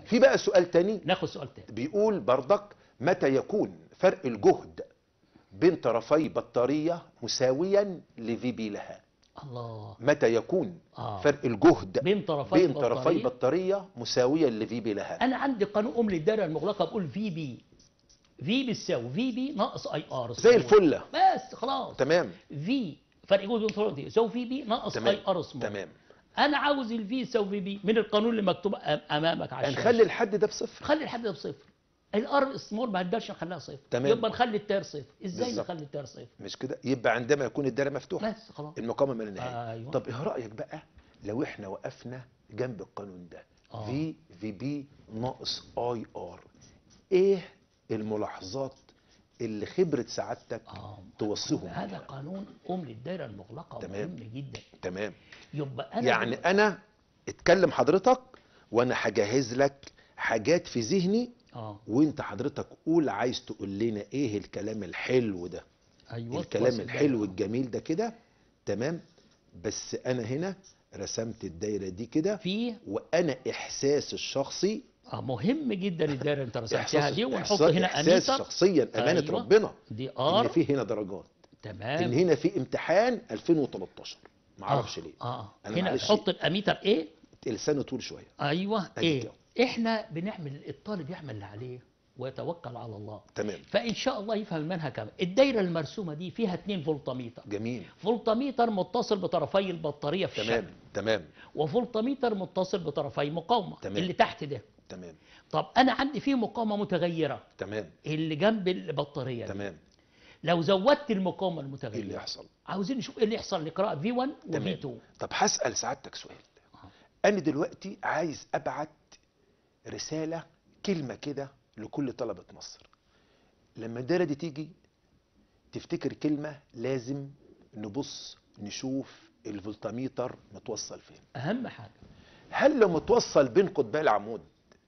في بقى سؤال تاني ناخد سؤال تاني بيقول بردك متى يكون فرق الجهد بين طرفي بطارية مساويا لفي بي لها الله متى يكون آه. فرق الجهد بين طرفي بين طرفي البطارية. بطارية مساويا لفي بي لها انا عندي قانون ام للدايره المغلقه بقول في بي في بتساوي في بي ناقص اي ار زي الفلة بس خلاص تمام في فرق جهد بين طرفي يساوي في بي ناقص تمام اي ار سمول تمام انا عاوز الفي يساوي في بي من القانون اللي مكتوب أم- امامك على الشاشه هنخلي الحد ده بصفر خلي الحد ده بصفر الار سمول ما نقدرش نخليها صفر تمام. يبقى نخلي التيار صفر ازاي بالظبط. نخلي التيار صفر مش كده يبقى عندما يكون الدايرة مفتوحة بس خلاص المقاومة ما لا نهاية أيوة. طب ايه رأيك بقى لو احنا وقفنا جنب القانون ده آه. في في بي ناقص اي ار ايه الملاحظات اللي خبرة سعادتك اه توصيهم هذا بيها؟ قانون ام للدايره المغلقه تمام. مهم جدا تمام يبقى انا يعني انا اتكلم حضرتك وانا هجهز لك حاجات في ذهني اه وانت حضرتك قول عايز تقول لنا ايه الكلام الحلو ده ايوه الكلام توصل الحلو الدايرة. الجميل ده كده تمام بس انا هنا رسمت الدايره دي كده في وانا احساسي الشخصي اه مهم جدا الدايره اللي انت رسمتها احساس دي ونحط إحساس- هنا احساس اميتر شخصيا امانه أيوة. ربنا دي ان ار في هنا درجات ان تمام هنا في امتحان 2013 ما اعرفش آه. ليه اه أنا هنا معلش. تحط الاميتر ايه لسانه طول شويه ايوه أدي ايه كده. احنا بنعمل الطالب يعمل اللي عليه ويتوكل على الله تمام فان شاء الله يفهم المنهج كمان الدايره المرسومه دي فيها 2 فولتميتر جميل فولتميتر متصل بطرفي البطاريه في تمام الشكل تمام وفولتميتر متصل بطرفي مقاومه تمام. اللي تحت ده تمام طب انا عندي فيه مقاومه متغيره تمام اللي جنب البطاريه دي. تمام لو زودت المقاومه ايه اللي المتغيره يحصل عاوزين نشوف ايه اللي يحصل لقراءه في 1 وفي تمام 2 طب هسال سعادتك سؤال آه. انا دلوقتي عايز ابعت رساله كلمه كده لكل طلبه مصر لما الدايره دي تيجي تفتكر كلمه لازم نبص نشوف الفولتميتر متوصل فين اهم حاجه هل لو متوصل بين قطبي العمود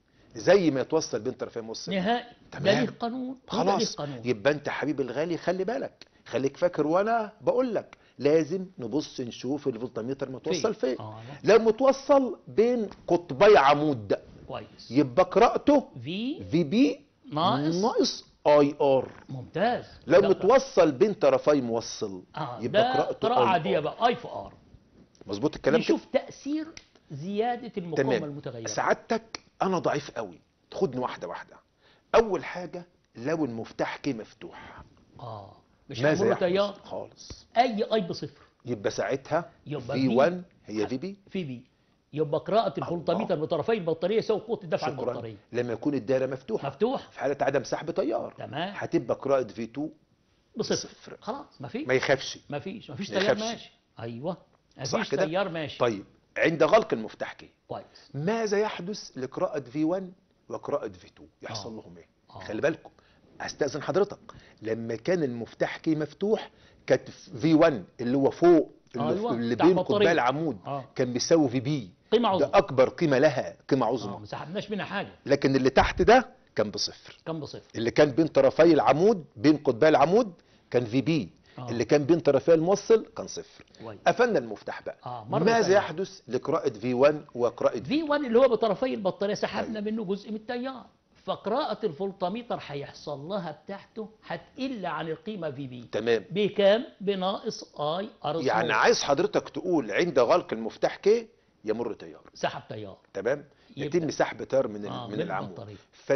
زي ما يتوصل بين طرفي موصل نهائي ده تمام. ليه قانون وده ليه خلاص قانون يبقى انت حبيبي الغالي خلي بالك خليك فاكر وانا بقول لك لازم نبص نشوف الفولتميتر متوصل فين اه لو متوصل بين قطبي عمود كويس يبقى قراءته في في بي ناقص ناقص اي ار ممتاز لو ده- متوصل بين طرفي موصل اه يبقى ده قراءته قراءه اي عاديه ار بقى اي في ار مظبوط الكلام كده نشوف تاثير زياده المقاومه تمام المتغيره سعادتك انا ضعيف قوي خدني واحده واحده اول حاجه لو المفتاح كي مفتوح اه مش ماذا هنقول له يحدث تيار خالص اي اي بصفر يبقى ساعتها يبقى في في 1 هي في بي في بي يبقى قراءه الفولتميتر بطرفي البطاريه يساوي قوه الدفع شكرا البطاريه لما يكون الدايره مفتوحه مفتوح في حاله عدم سحب تيار تمام هتبقى قراءه في 2 بصفر بصفر. خلاص ما فيش ما يخافش ما فيش ما فيش ما تيار يخافش. ماشي ايوه ما صح فيش كده؟ تيار ماشي طيب عند غلق المفتاح كي كويس ماذا يحدث لقراءة في 1 وقراءة في 2 يحصل آه. لهم ايه آه. خلي بالكم استاذن حضرتك لما كان المفتاح كي مفتوح كانت في 1 اللي هو فوق اللي, أيوة، اللي بتاع بين البطارية. قطبي العمود اه كان بيساوي في بي قيمه ده عظمى اكبر قيمه لها قيمه اه عظمى ما سحبناش منها حاجه لكن اللي تحت ده كان بصفر كم بصفر اللي كان بين طرفي العمود بين قطبي العمود كان في بي آه. اللي كان بين طرفي الموصل كان صفر كويس قفلنا المفتاح بقى اه مرة ماذا تانية. يحدث لقراءة في 1 وقراءة في 1 اللي هو بطرفي البطاريه سحبنا منه جزء من التيار فقراءة الفولتميتر هيحصل لها بتاعته هتقل عن القيمة في بي تمام بكام؟ بناقص اي ار يعني عايز حضرتك تقول عند غلق المفتاح كي يمر تيار سحب تيار تمام يبقى- يتم سحب تيار من, آه، آه من من العمود البطارية.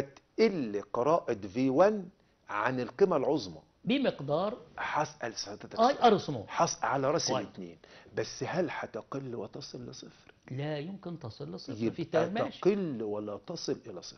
فتقل قراءة في 1 عن القيمة العظمى بمقدار هسأل سعادتك اي سؤال. ار سمول هسأل على راس كويس. الاثنين بس هل هتقل وتصل لصفر؟ لا يمكن تصل لصفر في يبقى تيار ماشي تقل ولا تصل إلى صفر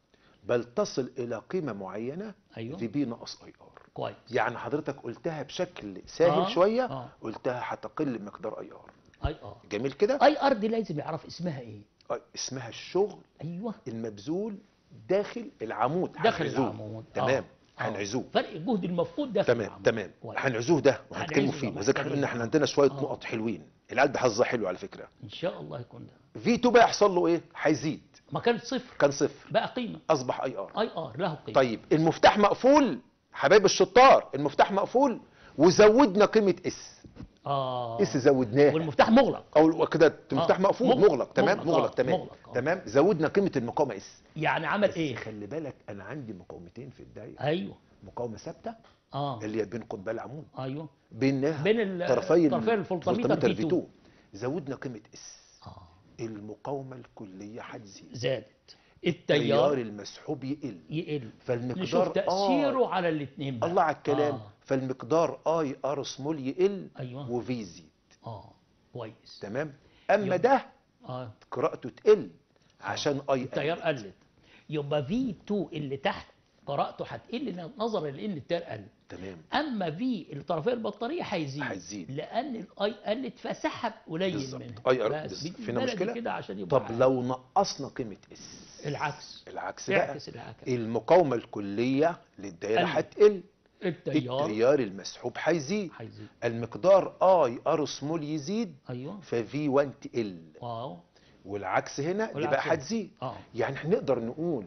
بل تصل إلى قيمة معينة ايوه في بي ناقص اي ار كويس يعني حضرتك قلتها بشكل سهل آه، شوية آه. قلتها هتقل مقدار اي ار اي ار جميل كده اي ار دي لازم يعرف اسمها ايه آه، اسمها الشغل ايوه المبذول داخل العمود داخل هنعزوه. العمود تمام آه. هنعزوه فرق الجهد المفقود داخل تمام العمود تمام كويس. هنعزوه ده وهنتكلموا هنعزه فيه ده، وذلك محتاجين قلنا احنا آه. عندنا شويه آه. نقط حلوين العيال ده حظها حلو على فكره ان شاء الله يكون ده في 2 بقى يحصل له ايه هيزيد ما كانت صفر كان صفر بقى قيمة اصبح اي ار اي ار له قيمة طيب المفتاح مقفول حبايب الشطار المفتاح مقفول وزودنا قيمه اس اه اس زودناها والمفتاح مغلق او كده المفتاح آه، مقفول مغلق، مغلق تمام مغلق، مغلق آه، تمام مغلق، آه. تمام زودنا قيمه المقاومه اس يعني عمل بس ايه خلي بالك انا عندي مقاومتين في الدايره ايوه مقاومه ثابته اه اللي هي بين قطبي العمود ايوه بينها بين ال- طرفي طرفي الفولتميتر الفولتميتر في في 2 2 زودنا قيمه اس اه المقاومه الكليه هتزيد زادت التيار التيار المسحوب يقل يقل فالمقدار نشوف تاثيره آه على الاثنين بقى الله على الكلام آه. فالمقدار اي ار سمول يقل ايوه وفي يزيد اه كويس تمام اما يبقى- ده اه قراءته تقل عشان اي التيار قلت. قلت يبقى في 2 اللي تحت قراءته هتقل نظرا لان التيار قل تمام اما في الطرفين البطاريه هيزيد هيزيد. لان الاي قلت فسحب قليل بالظبط. منها أي أر- بس بس بالبلدي فينا مشكلة؟ كده عشان يبقى طب عارف. لو نقصنا قيمه اس العكس العكس بقى تعكس العكس المقاومه الكليه للدائره قلت. هتقل التيار التيار المسحوب هيزيد هيزيد المقدار اي ار سمول يزيد ايوه ففي 1 تقل واو والعكس هنا دي والعكس بقى هنا. هتزيد اه يعني احنا نقدر نقول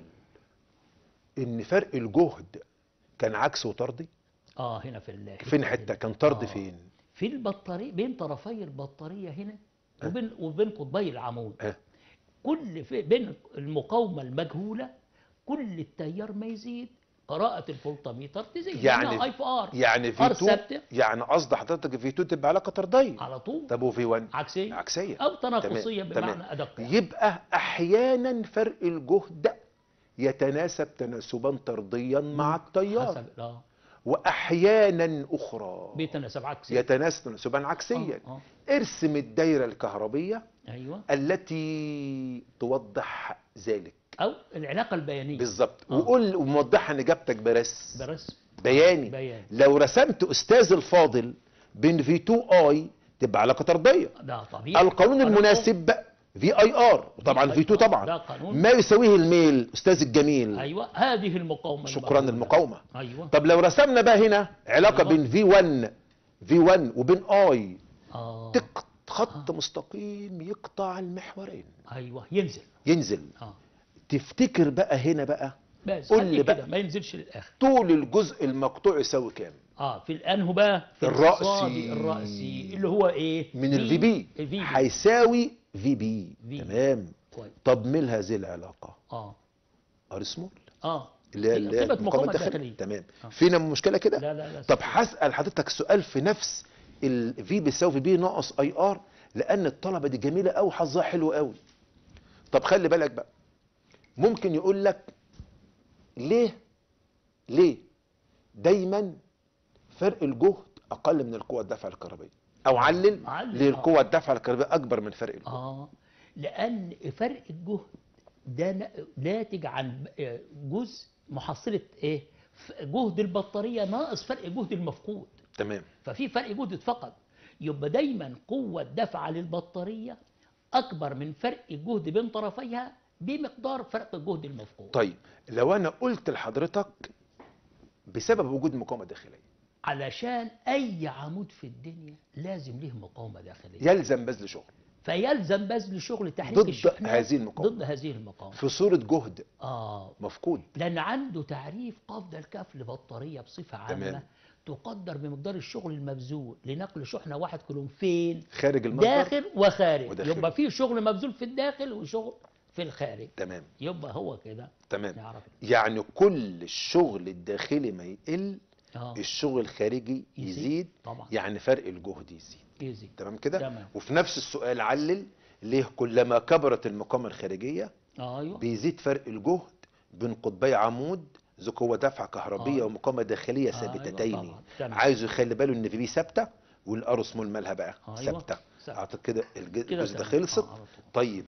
ان فرق الجهد كان عكس وطردي اه هنا في ال فين حته كان طرد آه. فين في البطاريه بين طرفي البطاريه هنا وبين وبين قطبي العمود اه. كل في بين المقاومه المجهوله كل التيار ما يزيد قراءه الفولتميتر تزيد يعني- لأنها اي في ار يعني في ار 2 ثابته يعني قصد حضرتك في 2 تبقى علاقه طرديه على طول طب وفي 1 عكسيه عكسيه او تناقصيه تمام، بمعنى تمام. ادق يبقى احيانا فرق الجهد يتناسب تناسبا طرديا مع التيار حسب اه واحيانا اخرى بيتناسب عكسي يتناسب تناسبا عكسيا آه. ارسم الدايره الكهربيه ايوه التي توضح ذلك او العلاقه البيانيه بالظبط آه. وقول وموضحها ان اجابتك برس برسم بياني بياني لو رسمت استاذ الفاضل بين في 2 اي تبقى علاقه طرديه ده طبيعي القانون المناسب في اي ار وطبعا في 2 ده طبعا قانون ما يساويه الميل استاذ الجميل ايوه هذه المقاومه شكرا المقاومة. المقاومه ايوه طب لو رسمنا بقى هنا علاقه أيوة. بين في 1 في 1 وبين اي اه تق خط مستقيم يقطع المحورين ايوه ينزل ينزل اه تفتكر بقى هنا بقى بس قول قول لي بقى. كده ما ينزلش للاخر طول الجزء المقطوع يساوي كام اه في الانه بقى في الرأسي. الصادي الرأسي اللي هو ايه من الفي بي الفي بي هيساوي في بي في. تمام كويس طب ميل هذه العلاقه اه ار سمول اه اللي هي اللي هي قيمة المقاومه مقاومة الداخليه داخلية. تمام آه. فينا مشكله كده لا لا لا طب هسال حضرتك سؤال في نفس الفي بيساوي في بي ناقص اي ار لان الطلبه دي جميله قوي حظها حلو قوي طب خلي بالك بقى ممكن يقول لك ليه ليه دايما فرق الجهد اقل من القوه الدافعه الكهربائيه او علل علل، ليه آه. القوه الدافعه الكهربائيه اكبر من فرق الجهد اه لان فرق الجهد ده نا- ناتج عن آه، جزء محصله ايه ف- جهد البطاريه ناقص فرق جهد المفقود تمام ففي فرق جهد اتفقد يبقى دايما قوه دفع للبطاريه اكبر من فرق الجهد بين طرفيها بمقدار فرق الجهد المفقود طيب لو انا قلت لحضرتك بسبب وجود مقاومه داخليه علشان اي عمود في الدنيا لازم له مقاومه داخليه يلزم بذل شغل فيلزم بذل شغل تحريك ضد الشحنات هذه المقاومة. ضد هذه المقاومه في صوره جهد اه مفقود لان عنده تعريف قبض الكف لبطاريه بصفه عامه تمام. تقدر بمقدار الشغل المبذول لنقل شحنه واحد كيلو فين خارج المصدر داخل وخارج وداخل. يبقى في شغل مبذول في الداخل وشغل في الخارج تمام يبقى هو كده تمام نعرف يعني كل الشغل الداخلي ما يقل اه الشغل الخارجي يزيد. يزيد طبعا يعني فرق الجهد يزيد ايزي تمام كده تمام. وفي نفس السؤال علل ليه كلما كبرت المقاومه الخارجيه ايوه بيزيد فرق الجهد بين قطبي عمود ذو قوه دفع كهربيه آه. ومقاومه داخليه أيوة ثابتتين طبعاً. تمام. عايزه يخلي باله ان في بي ثابته والار سمول مالها بقى أيوة. ثابته ثابتة. اعتقد كده الج- كده الجزء ده تمام. خلصت آه، على طول. طيب